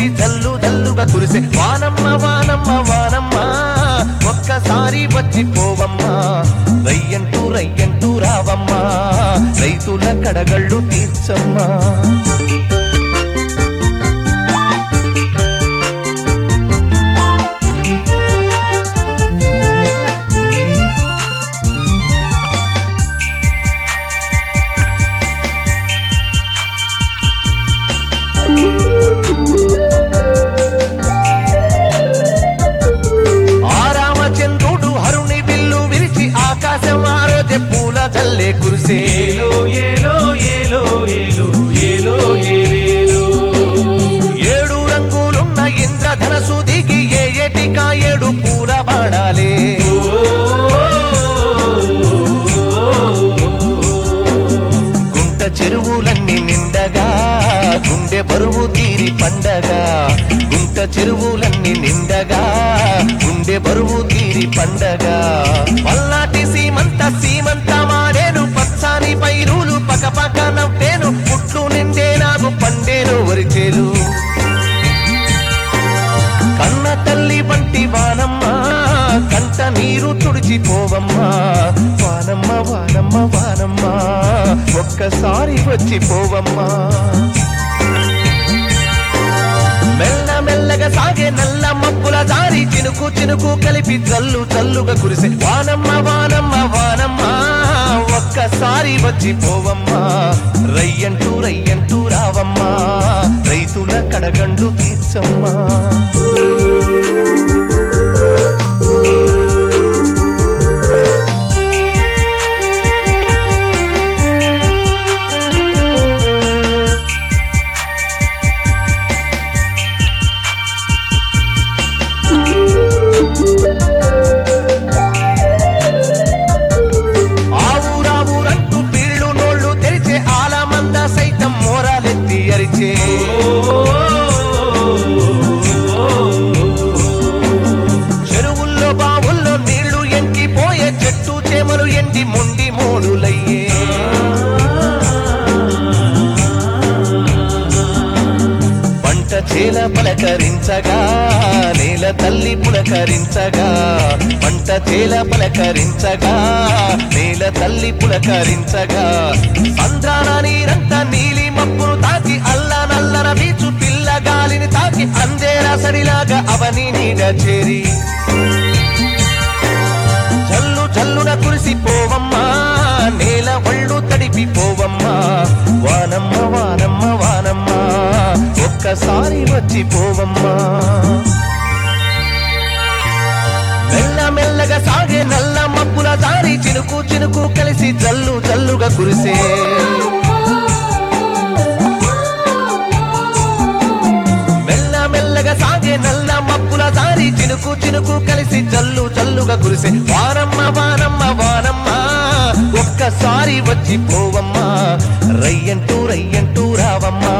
కలిసి జల్లు జల్లుగా కురిసే వానమ్మ వానమ్మ వానమ్మ ఒక్కసారి వచ్చి పోవమ్మా రయ్యంటూ రయ్యంటూ రావమ్మా రైతుల కడగళ్ళు తీర్చమ్మా ఆ రామచంద్రుడు హరుని విల్లు విరిచి ఆకాశం ఆరోజే పూల జల్లే కురిసే ఏలో ఏలో ఏలో ఏలో ఏలో ఏలేలో ఏడు రంగులున్న ఇంద్రధనసు దిగి ఏ ఏటికా ఏడు పూల బాణాలే గుంట చెరువులన్నీ నిండగా గుండె బరువు తీరి పండగా గుంట చెరువులన్నీ నిండగా గుండె బరువు తీరి పండగా పల్నాటి సీమంత సీమంత మాడేను పచ్చాని పైరులు పకపక నవ్వేను పుట్లు నిండే నాకు పండేను వరిచేలు కన్న తల్లి వంటి వానమ్మ కంట నీరు తుడిచిపోవమ్మా వానమ్మ వానమ్మ వానమ్మ ఒక్కసారి వచ్చి పోవమ్మా మెల్ల మెల్లగా సాగే నల్ల మబ్బుల దారి చినుకు చినుకు కలిపి జల్లు జల్లుగా కురిసే వానమ్మ వానమ్మ వానమ్మ ఒక్కసారి వచ్చి పోవమ్మా రయ్యంటూ రయ్యంటూ రావమ్మా రైతుల కడగండు తీర్చమ్మా ఆవురా ఊరంటూ పీళ్ళు నోళ్ళు తెరిచే ఆలమంద సైతం మోరాలెత్తి అరిచే చెరువుల్లో బావుల్లో నీళ్లు ఎంకిపోయే చెట్టు చేమలు ఎండి మొండి మోడులయ్యే పంట చేల పలకరించగా నేల తల్లి పులకరించగా పంట చేల పలకరించగా నేల తల్లి పులకరించగా సంద్రాన నీరంతా నీలి మబ్బును తాకి అల్ల నల్లన బీచు పిల్ల గాలిని తాకి అందేరా సడిలాగా అవని నీడ చేరి జల్లు జల్లున కురిసిపోవమ్మా నేల ఒళ్ళు తడిపిపోవమ్మా వానమ్మ వానమ్మ వానమ్మ ఒక్కసారి వచ్చి పోవమ్మా మెల్ల మెల్లగా సాగే నల్ల మబ్బుల దారి చినుకు చినుకు కలిసి జల్లు జల్లుగా కురిసే మెల్ల మెల్లగా సాగే నల్ల మబ్బుల దారి చినుకు చినుకు కలిసి జల్లు జల్లుగా కురిసే వానమ్మ వానమ్మ వానమ్మ ఒక్కసారి వచ్చి పోవమ్మా రయ్యంటూ రయ్యంటూ రావమ్మా